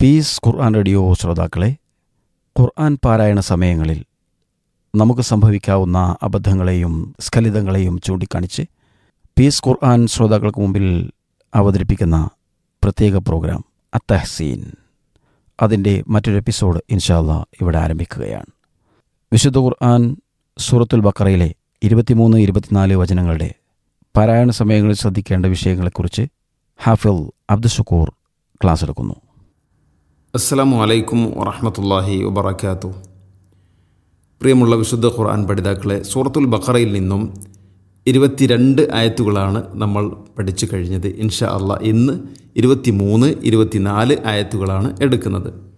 piece ഖുർആൻ radio ശ്രോതാക്കളെ ഖുർആൻ പാരായണ സമയങ്ങളിൽ നമുക്ക് സംഭവിക്കാവുന്ന അബദ്ധങ്ങളെയും സ്ഖലിതങ്ങളെയും ചൂണ്ടിക്കാണിച്ച് പീസ് ഖുർആൻ ശ്രോതാക്കൾക്ക് മുമ്പിൽ അവതരിപ്പിക്കുന്ന പ്രത്യേക പ്രോഗ്രാം അത്തഹസീൻ അതിൻ്റെ മറ്റൊരു എപ്പിസോഡ് ഇൻഷാല്ല ഇവിടെ ആരംഭിക്കുകയാണ് വിശുദ്ധ ഖുർആൻ സൂറത്തുൽ ബക്കറയിലെ ഇരുപത്തിമൂന്ന് ഇരുപത്തിനാല് വചനങ്ങളുടെ പാരായണ സമയങ്ങളിൽ ശ്രദ്ധിക്കേണ്ട വിഷയങ്ങളെക്കുറിച്ച് ഹാഫിൽ അബ്ദുഷക്കൂർ ക്ലാസ് എടുക്കുന്നു അസ്സലാമു അലൈക്കും വറഹമത്തല്ലാഹി വബർക്കാത്തു പ്രിയമുള്ള വിശുദ്ധ ഖുർആൻ പഠിതാക്കളെ സൂറത്തുൽ ബഖറയിൽ നിന്നും ഇരുപത്തിരണ്ട് ആയത്തുകളാണ് നമ്മൾ പഠിച്ചു കഴിഞ്ഞത് ഇൻഷാ അള്ളാ ഇന്ന് ഇരുപത്തിമൂന്ന് ഇരുപത്തിനാല് ആയത്തുകളാണ് എടുക്കുന്നത്